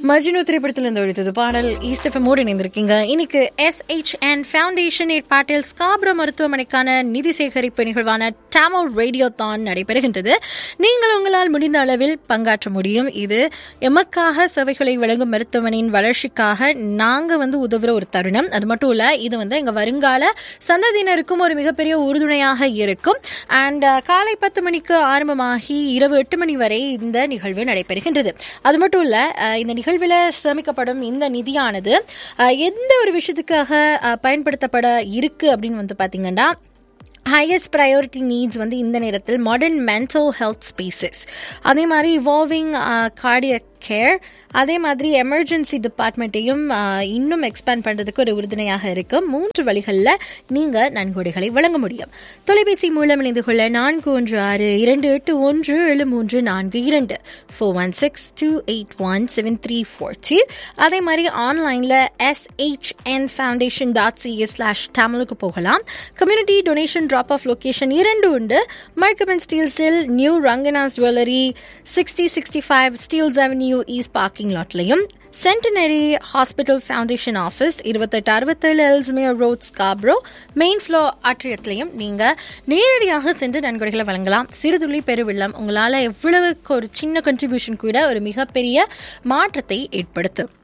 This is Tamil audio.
மஜ்னு திரைப்படத்தில் இருந்து ஒழித்தது பாடல் ஈஸ்டெஃபமோடு இணைந்திருக்கீங்க இன்னைக்கு எஸ்ஹெச்என் ஃபவுண்டேஷன் எட் பாட்டில் ஸ்காப்ரோ மருத்துவமனைக்கான நிதி சேகரிப்பு நிகழ்வான டாமோ ரேடியோ தான் நடைபெறுகின்றது நீங்கள் உங்களால் முடிந்த அளவில் பங்காற்ற முடியும் இது எமக்காக சேவைகளை வழங்கும் மருத்துவமனையின் வளர்ச்சிக்காக நாங்கள் வந்து உதவுற ஒரு தருணம் அது மட்டும் இல்லை இது வந்து எங்கள் வருங்கால சந்ததியினருக்கும் ஒரு மிகப்பெரிய உறுதுணையாக இருக்கும் அண்ட் காலை பத்து மணிக்கு ஆரம்பமாகி இரவு எட்டு மணி வரை இந்த நிகழ்வு நடைபெறுகின்றது அது மட்டும் இல்லை இந்த நிகழ்வில் சேமிக்கப்படும் இந்த நிதியானது அஹ், எந்த ஒரு விஷயத்துக்காக அஹ், பயன்படுத்தப்பட இருக்கு அப்படின்னு வந்து பார்த்தீங்கன்னா ஹையஸ்ட் ப்ரையாரிட்டி நீட்ஸ் வந்து இந்த நேரத்தில் மாடர்ன் மென்டல் ஹெல்த் ஸ்பேசஸ் அதே மாதிரி இவால்விங் கார்டியக் கேர் அதே மாதிரி எமர்ஜென்சி டிபார்ட்மெண்ட்டையும் இன்னும் எக்ஸ்பேண்ட் பண்ணுறதுக்கு ஒரு உறுதுணையாக இருக்கும் மூன்று வழிகளில் நீங்கள் நன்கொடைகளை வழங்க முடியும் தொலைபேசி மூலம் இணைந்து கொள்ள நான்கு ஒன்று ஆறு இரண்டு எட்டு ஒன்று ஏழு மூன்று நான்கு இரண்டு four one six two eight one seven three four two அதே மாதிரி ஆன்லைனில் S H N foundation dot C A slash தமிழுக்கு போகலாம் community donation drop off location இரண்டு உண்டு மர்கமன் ஸ்டீல்ஸில் new Ranganas jewellery sixty sixty five Steeles avenue east parking லாட்லையும் சென்டினரி ஹாஸ்பிட்டல் ஃபவுண்டேஷன் ஆஃபீஸ் இருபத்தெட்டு அறுபத்தேழு Ellesmere road Scarborough main floor ஆற்றியத்திலையும் நீங்கள் நேரடியாக சென்று நன்கொடைகளை வழங்கலாம் சிறுதுளி பெருவெள்ளம் உங்களால் எவ்வளவுக்கு ஒரு சின்ன கண்ட்ரிபியூஷன் கூட ஒரு மிகப்பெரிய மாற்றத்தை ஏற்படுத்தும்